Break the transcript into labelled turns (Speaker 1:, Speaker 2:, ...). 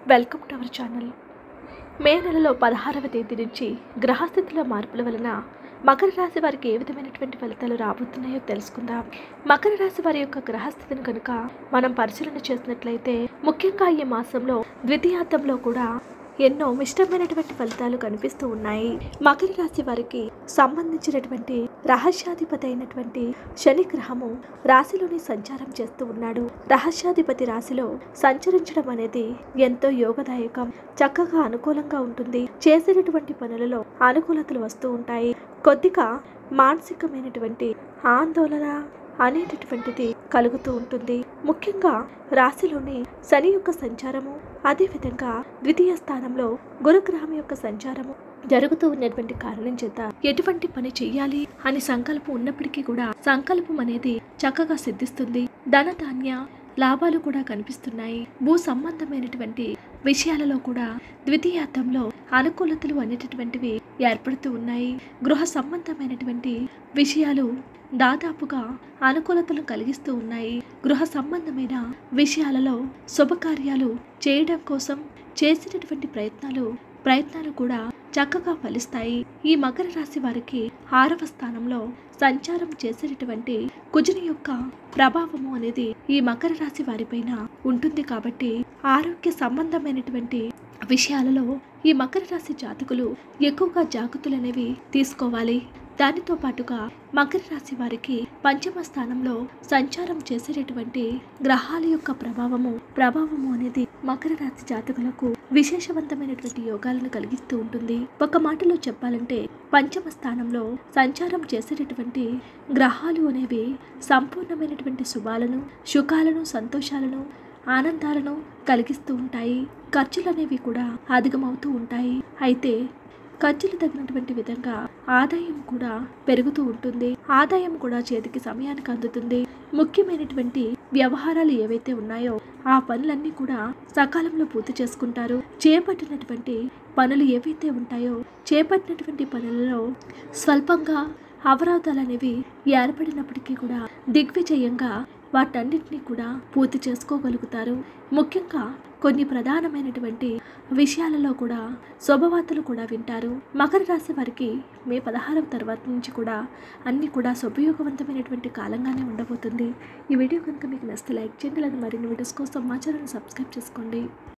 Speaker 1: welcome to our channel May నెలలో పదహారవ తేదీ నుంచి గ్రహస్థితిలో మార్పుల వలన మకర రాశి వారికి ఏ విధమైనటువంటి ఫలితాలు రాబోతున్నాయో తెలుసుకుందాం మకర రాశి వారి యొక్క గ్రహస్థితిని కనుక మనం పరిశీలన చేసినట్లయితే ముఖ్యంగా ఈ మాసంలో ద్వితీయార్థంలో కూడా ఎన్నో మిష్టమైనటువంటి ఫలితాలు కనిపిస్తూ ఉన్నాయి మకర రాశి వారికి సంబంధించినటువంటి రహస్యాధిపతి అయినటువంటి శని గ్రహము రాశిలోని సంచారం చేస్తూ ఉన్నాడు రహస్యాధిపతి రాశిలో సంచరించడం అనేది ఎంతో యోగదాయకం చక్కగా అనుకూలంగా ఉంటుంది చేసేటటువంటి పనులలో అనుకూలతలు వస్తూ ఉంటాయి కొద్దిగా మానసికమైనటువంటి ఆందోళన అనేటటువంటిది కలుగుతూ ఉంటుంది ముఖ్యంగా రాశిలోని శని యొక్క సంచారము అదేవిధంగా ద్వితీయ స్థానంలో గురుగ్రహం యొక్క సంచారము జరుగుతూ ఉన్నటువంటి కారణం చేత ఎటువంటి పని చెయ్యాలి అని సంకల్పం ఉన్నప్పటికీ కూడా సంకల్పం అనేది చక్కగా సిద్ధిస్తుంది ధన ధాన్య లాభాలు కూడా కనిపిస్తున్నాయి భూ సంబంధమైనటువంటి విషయాలలో కూడా ద్వితీయార్థంలో అనుకూలతలు అనేటటువంటివి ఏర్పడుతూ ఉన్నాయి గృహ సంబంధమైనటువంటి విషయాలు దాదాపుగా అనుకూలతలు కలిగిస్తూ ఉన్నాయి గృహ సంబంధమైన విషయాలలో శుభకార్యాలు చేయడం కోసం చేసినటువంటి ప్రయత్నాలు ప్రయత్నాలు కూడా చక్కగా ఫలిస్తాయి ఈ మకర రాశి వారికి ఆరవ స్థానంలో సంచారం చేసేటటువంటి కుజుని యొక్క ప్రభావము అనేది ఈ మకర రాశి వారిపైన ఉంటుంది కాబట్టి ఆరోగ్య సంబంధమైనటువంటి విషయాలలో ఈ మకర రాశి జాతకులు ఎక్కువగా జాగ్రత్తలు అనేవి తీసుకోవాలి దానితో పాటుగా మకర రాశి వారికి పంచమ స్థానంలో సంచారం చేసేటటువంటి గ్రహాల యొక్క ప్రభావము ప్రభావము అనేది మకర రాశి జాతకులకు విశేషవంతమైనటువంటి యోగాలను కలిగిస్తూ ఉంటుంది ఒక మాటలో చెప్పాలంటే పంచమ స్థానంలో సంచారం చేసేటటువంటి గ్రహాలు అనేవి సంపూర్ణమైనటువంటి శుభాలను సుఖాలను సంతోషాలను ఆనందాలను కలిగిస్తూ ఉంటాయి ఖర్చులు అనేవి కూడా అధికమవుతూ ఉంటాయి అయితే ఖర్చులు తగినటువంటి విధంగా ఆదాయం కూడా పెరుగుతూ ఉంటుంది ఆదాయం కూడా చేతికి సమయానికి అందుతుంది ముఖ్యమైనటువంటి వ్యవహారాలు ఏవైతే ఉన్నాయో ఆ పనులన్నీ కూడా సకాలంలో పూర్తి చేసుకుంటారు చేపట్టినటువంటి పనులు ఏవైతే ఉంటాయో చేపట్టినటువంటి పనులలో స్వల్పంగా అవరోధాలు అనేవి ఏర్పడినప్పటికీ కూడా దిగ్విజయంగా వాటన్నిటిని కూడా పూర్తి చేసుకోగలుగుతారు ముఖ్యంగా కొన్ని ప్రధానమైనటువంటి విషయాలలో కూడా శుభవార్తలు కూడా వింటారు మకర రాశి వారికి మే పదహారవ తర్వాత నుంచి కూడా అన్నీ కూడా శుభయోగవంతమైనటువంటి కాలంగానే ఉండబోతుంది ఈ వీడియో కనుక మీకు నచ్చితే లైక్ చేయండి లేదా మరిన్ని వీడియోస్ కోసం మా ఛానల్ సబ్స్క్రైబ్ చేసుకోండి